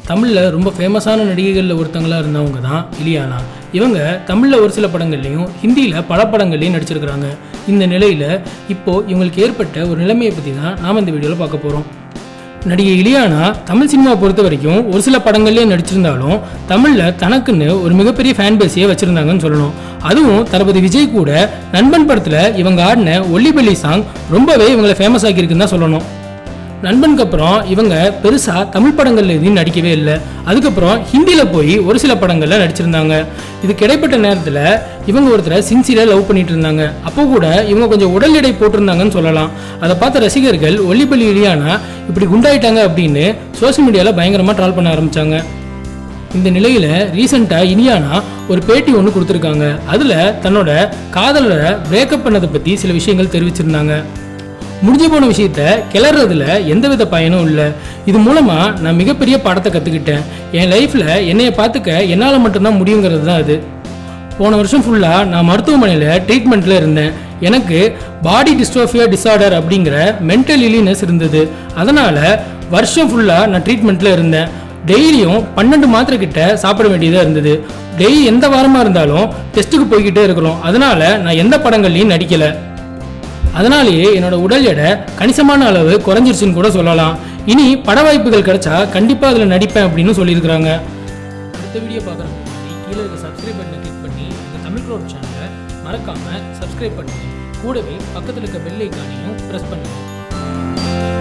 தமிழில் ரொம்ப ஃபேமஸான நடிகைகளில் ஒருத்தங்களா இருந்தவங்க தான் இலியானா இவங்க தமிழில் ஒரு சில படங்கள்லையும் ஹிந்தியில் பல படங்கள்லையும் நடிச்சிருக்கிறாங்க இந்த நிலையில் இப்போது இவங்களுக்கு ஏற்பட்ட ஒரு நிலைமையை பற்றி தான் நாம் இந்த வீடியோவில் பார்க்க போகிறோம் நடிகை இலியானா தமிழ் சினிமா பொறுத்த வரைக்கும் ஒரு சில படங்கள்லேயே நடிச்சிருந்தாலும் தமிழில் தனக்குன்னு ஒரு மிகப்பெரிய ஃபேன் பேஸையே வச்சுருந்தாங்கன்னு சொல்லணும் அதுவும் தளபதி விஜய் கூட நண்பன் படத்தில் இவங்க ஆடின ஒல்லிபெல்லி சாங் ரொம்பவே இவங்களை ஃபேமஸ் ஆக்கியிருக்குன்னு தான் சொல்லணும் நண்பனுக்கு அப்புறம் இவங்க பெருசாக தமிழ் படங்கள்ல எதையும் நடிக்கவே இல்லை அதுக்கப்புறம் ஹிந்தியில் போய் ஒரு சில படங்களில் நடிச்சிருந்தாங்க இதுக்கு இடைப்பட்ட நேரத்தில் இவங்க ஒருத்தரை சின்சியராக லவ் பண்ணிட்டு இருந்தாங்க அப்போ கூட இவங்க கொஞ்சம் உடல் எடை போட்டிருந்தாங்கன்னு சொல்லலாம் அதை பார்த்த ரசிகர்கள் ஒல்லிப்பள்ளி இலியானா இப்படி குண்டாயிட்டாங்க அப்படின்னு சோஷியல் மீடியாவில் பயங்கரமாக ட்ரால் பண்ண ஆரம்பிச்சாங்க இந்த நிலையில் ரீசெண்டாக இனியானா ஒரு பேட்டி ஒன்று கொடுத்துருக்காங்க அதில் தன்னோட காதலரை பிரேக்கப் பண்ணதை பற்றி சில விஷயங்கள் தெரிவிச்சிருந்தாங்க முடிஞ்சு போன விஷயத்த கிளறதுல எந்தவித பயனும் இல்லை இது மூலமாக நான் மிகப்பெரிய பாடத்தை கற்றுக்கிட்டேன் என் லைஃப்பில் என்னைய பார்த்துக்க என்னால் மட்டும்தான் முடியுங்கிறது தான் அது போன வருஷம் ஃபுல்லாக நான் மருத்துவமனையில் ட்ரீட்மெண்ட்டில் இருந்தேன் எனக்கு பாடி டிஸ்ட்ரோஃபியா டிஸார்டர் அப்படிங்கிற மென்டல் இலினஸ் இருந்தது அதனால் வருஷம் ஃபுல்லாக நான் ட்ரீட்மெண்ட்டில் இருந்தேன் டெய்லியும் பன்னெண்டு மாத்திரை கிட்ட சாப்பிட வேண்டியதாக இருந்தது டெய்லி எந்த வாரமாக இருந்தாலும் டெஸ்ட்டுக்கு போய்கிட்டே இருக்கிறோம் அதனால நான் எந்த படங்கள்லையும் நடிக்கலை அதனாலேயே என்னோட உடல் எடை கணிசமான அளவு குறைஞ்சிருச்சுன்னு கூட சொல்லலாம் இனி பட வாய்ப்புகள் கிடைச்சா கண்டிப்பாக அதில் நடிப்பேன் அப்படின்னு சொல்லியிருக்கிறாங்க அடுத்த வீடியோ பார்க்குறதுக்கு முன்னாடி கீழே இருக்க சப்ஸ்கிரைப் பட்டனை கிளிக் பண்ணி இந்த தமிழ் க்ரோட் சேனலை மறக்காமல் சப்ஸ்கிரைப் பண்ணுங்க கூடவே பக்கத்தில் இருக்க பெல் ஐக்கானையும் ப்ரெஸ் பண்ணுங்க